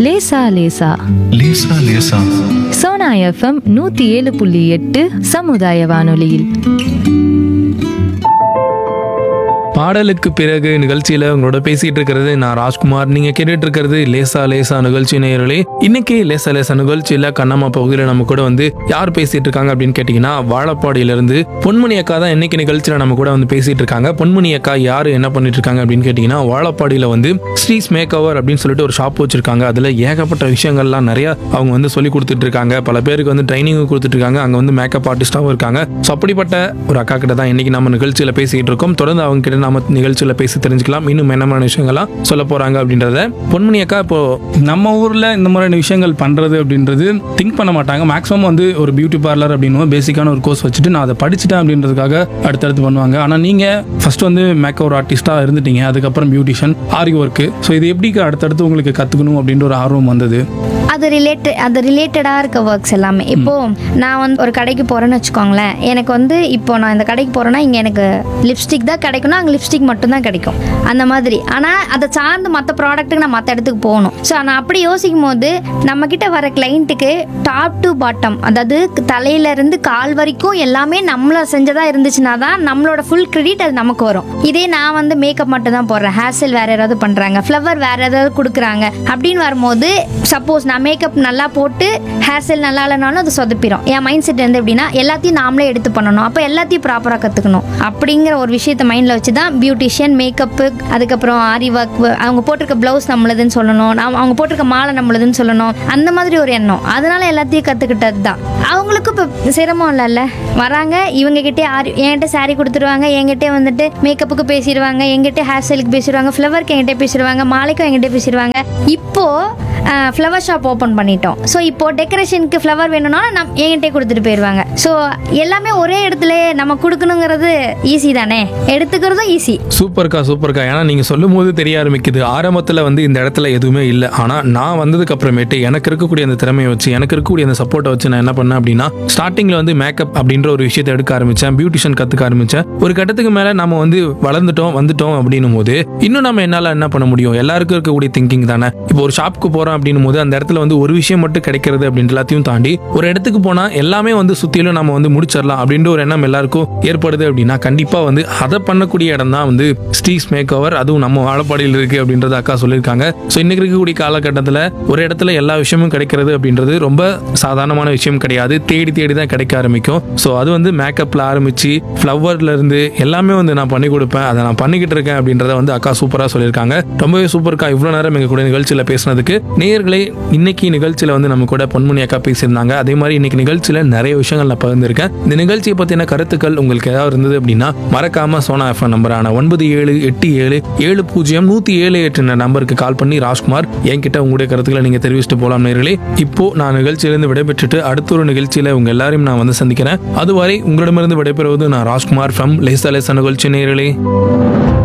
லேசா லேசா லேசா லேசா சோனா எஃப்எம் நூத்தி ஏழு புள்ளி எட்டு சமுதாய வானொலியில் பாடலுக்கு பிறகு நிகழ்ச்சியில உங்களோட பேசிட்டு இருக்கிறது நான் ராஜ்குமார் நீங்க கேட்டுட்டு இருக்கிறது லேசா லேசா நிகழ்ச்சி நேயர்களே இன்னைக்கு லேசா லேசா நிகழ்ச்சியில கண்ணம்மா பகுதியில் நம்ம கூட வந்து யார் பேசிட்டு இருக்காங்க அப்படின்னு கேட்டீங்கன்னா வாழப்பாடியில இருந்து பொன்மணி அக்கா தான் இன்னைக்கு நிகழ்ச்சியில நம்ம கூட வந்து பேசிட்டு இருக்காங்க பொன்மணி அக்கா யாரு என்ன பண்ணிட்டு இருக்காங்க அப்படின்னு கேட்டீங்கன்னா வாழப்பாடியில வந்து ஸ்ரீஸ் மேக் ஓவர் அப்படின்னு சொல்லிட்டு ஒரு ஷாப் வச்சிருக்காங்க அதுல ஏகப்பட்ட விஷயங்கள்லாம் நிறைய அவங்க வந்து சொல்லி கொடுத்துட்டு இருக்காங்க பல பேருக்கு வந்து ட்ரைனிங் கொடுத்துட்டு இருக்காங்க அங்க வந்து மேக்கப் ஆர்டிஸ்டாவும் இருக்காங்க ஸோ அப்படிப்பட்ட ஒரு அக்கா கிட்ட தான் இன்னைக்கு நம்ம நிகழ்ச்சியில பேசிட்டு இருக்கோம் தொடர்ந்து அவங்க கிட்ட நாம நிகழ்ச்சியில பேசி தெரிஞ்சுக்கலாம் இன்னும் என்னமான விஷயங்கள்லாம் சொல்ல போறாங்க அப்படின்றத பொன்மணி அக்கா இப்போ நம்ம ஊரில் இந்த மாதிரியான விஷயங்கள் பண்ணுறது அப்படின்றது திங்க் பண்ண மாட்டாங்க மேக்ஸிமம் வந்து ஒரு பியூட்டி பார்லர் அப்படின்னு பேசிக்கான ஒரு கோர்ஸ் வச்சுட்டு நான் அதை படிச்சுட்டேன் அப்படின்றதுக்காக அடுத்தடுத்து பண்ணுவாங்க ஆனால் நீங்கள் ஃபர்ஸ்ட் வந்து மேக்கப் ஆர்டிஸ்ட்டாக இருந்துட்டீங்க அதுக்கப்புறம் பியூட்டிஷியன் ஆரி ஒர்க்கு ஸோ இது எப்படி அடுத்தடுத்து உங்களுக்கு கற்றுக்கணும் அப்படின்ற ஒரு ஆர்வம் வந்தது அது ரிலேட்டட் அது ரிலேட்டடாக இருக்க ஒர்க்ஸ் எல்லாமே இப்போ நான் வந்து ஒரு கடைக்கு போகிறேன்னு வச்சுக்கோங்களேன் எனக்கு வந்து இப்போ நான் இந்த கடைக்கு போகிறேன்னா இங்கே எனக்கு லிப்ஸ்டிக் தான் கிடைக்கும்னா அங்கே லிப்ஸ்டிக் மட்டும்தான் கிடைக்கும் அந்த மாதிரி ஆனால் அதை சார்ந்து மற்ற ப்ராடக்ட்டுக்கு நான் மற்ற இடத்துக்கு போகணும் ஸோ நான் அப்படி யோசிக்கும் போது நம்ம கிட்ட வர கிளைண்ட்டுக்கு டாப் டு பாட்டம் அதாவது தலையில இருந்து கால் வரைக்கும் எல்லாமே நம்மள செஞ்சதா இருந்துச்சுன்னா தான் நம்மளோட ஃபுல் கிரெடிட் அது நமக்கு வரும் இதே நான் வந்து மேக்கப் மட்டும் தான் போடுறேன் ஹேர் ஸ்டைல் வேற யாராவது பண்றாங்க ஃப்ளவர் வேற ஏதாவது கொடுக்குறாங்க அப்படின்னு வரும்போது சப்போஸ் நான் மேக்கப் நல்லா போட்டு ஹேர் ஸ்டைல் நல்லா இல்லைனாலும் அது சொதப்பிடும் என் மைண்ட் செட் வந்து எப்படின்னா எல்லாத்தையும் நாமளே எடுத்து பண்ணணும் அப்போ எல்லாத்தையும் ப்ராப்பராக கற்றுக்கணும் அப்படிங்கிற ஒரு விஷயத்தை மைண்டில் வச்சு தான் பியூட்டிஷியன் மேக்கப்பு அதுக்கப்புறம் ஆரி ஒர்க் அவங்க போட்டிருக்க ப்ளவுஸ் நம்மளதுன்னு சொல்லணும் நாம் அவங்க போட்டிருக்க மாலை நம்மளதுன்னு சொல்லணும் அந்த மாதிரி ஒரு எண்ணம் அதனால எல்லாத்தையும் கற்றுக்கிட்டது தான் அவங்களுக்கும் இப்போ சிரமம் இல்லைல்ல வராங்க இவங்க கிட்டே ஆரி என்கிட்ட saree கொடுத்துருவாங்க என்கிட்ட வந்துட்டு மேக்கப்புக்கு பேசிடுவாங்க என்கிட்ட ஹேர் ஸ்டைலுக்கு பேசிடுவாங்க ஃப்ளவருக்கு என்கிட்ட பேசிடுவாங்க மாலைக்கும் என்கிட்ட பேசிடுவாங்க இப்போ ஃப்ளவர் ஷாப் ஓப்பன் பண்ணிட்டோம் ஸோ இப்போ டெக்கரேஷனுக்கு ஃப்ளவர் வேணும்னா நம் என்கிட்டே கொடுத்துட்டு போயிடுவாங்க ஸோ எல்லாமே ஒரே இடத்துல நம்ம கொடுக்கணுங்கிறது ஈஸி தானே எடுத்துக்கிறதும் ஈஸி சூப்பர்க்கா சூப்பர்க்கா ஏன்னா நீங்க சொல்லும் போது தெரிய ஆரம்பிக்குது ஆரம்பத்துல வந்து இந்த இடத்துல எதுவுமே இல்லை ஆனா நான் வந்ததுக்கு அப்புறமேட்டு எனக்கு இருக்கக்கூடிய அந்த திறமையை வச்சு எனக்கு இருக்கக்கூடிய அந்த சப்போர்ட்டை வச்சு நான் என்ன பண்ணேன் அப்படின்னா ஸ்டார்டிங்ல வந்து மேக்கப் அப்படின்ற ஒரு விஷயத்தை எடுக்க ஆரம்பிச்சேன் பியூட்டிஷியன் கத்துக்க ஆரம்பிச்சேன் ஒரு கட்டத்துக்கு மேல நம்ம வந்து வளர்ந்துட்டோம் வந்துட்டோம் அப்படின்னும் போது இன்னும் நம்ம என்னால என்ன பண்ண முடியும் எல்லாருக்கும் இருக்கக்கூடிய திங்கிங் தானே இப்போ ஒரு ஷாப்புக்கு போறோம் அப்படின்னும் போது அந்த இடத்துல வந்து ஒரு விஷயம் மட்டும் கிடைக்கிறது அப்படின்ற எல்லாத்தையும் தாண்டி ஒரு இடத்துக்கு போனா எல்லாமே வந்து சுத்திலும் நம்ம வந்து முடிச்சிடலாம் அப்படின்ற ஒரு எண்ணம் எல்லாருக்கும் ஏற்படுது அப்படின்னா கண்டிப்பா வந்து அதை பண்ணக்கூடிய இடம் தான் வந்து ஸ்டீஸ் மேக் ஓவர் அதுவும் நம்ம வாழப்பாடியில் இருக்கு அப்படின்றத அக்கா சொல்லியிருக்காங்க ஸோ இன்னைக்கு இருக்கக்கூடிய காலகட்டத்தில் ஒரு இடத்துல எல்லா விஷயமும் கிடைக்கிறது அப்படின்றது ரொம்ப சாதாரணமான விஷயம் கிடையாது தேடி தேடி தான் கிடைக்க ஆரம்பிக்கும் ஸோ அது வந்து மேக்கப்ல ஆரம்பிச்சு ஃப்ளவர்ல இருந்து எல்லாமே வந்து நான் பண்ணி கொடுப்பேன் அதை நான் பண்ணிக்கிட்டு இருக்கேன் அப்படின்றத வந்து அக்கா சூப்பராக சொல்லியிருக்காங்க ரொம்பவே சூப்பர்க்கா இவ்வளோ நேரம் எங்க கூட நிகழ்ச்சியில் பேசினதுக்கு நேயர்களே இன்னைக்கு நிகழ்ச்சியில் வந்து நம்ம கூட பொன்முனி அக்கா பேசியிருந்தாங்க அதே மாதிரி இன்னைக்கு நிகழ்ச்சியில் நிறைய விஷயங்கள் நான் பகிர்ந்திருக்கேன் இந்த நிகழ்ச்சியை பற்றின கருத்துக்கள் உங்களுக்கு ஏதாவது இருந்தது அப்படின்னா மறக்காம சோனா எஃப்எம் நம்பரான ஒன்பது ஏழு எட்டு ஏழு ஏழு பூஜ்ஜியம் நூற்றி ஏழு எட்டு நம்பருக்கு கால் பண்ணி ராஜ்குமார் என்கிட்ட உங்களுடைய கருத்துக்களை நீங்கள் தெரிவிச்சுட்டு போகலாம் நேர்களே இப்போ நான் நிகழ்ச்சியிலிருந்து விடைபெற்றுட்டு அடுத்த ஒரு நிகழ்ச்சியில் உங்க எல்லாரையும் நான் வந்து சந்திக்கிறேன் அதுவரை உங்களிடமிருந்து விடைபெறுவது நான் ராஜ்குமார் ஃப்ரம் லேசா லேசா நிகழ்ச்சி நேர்களே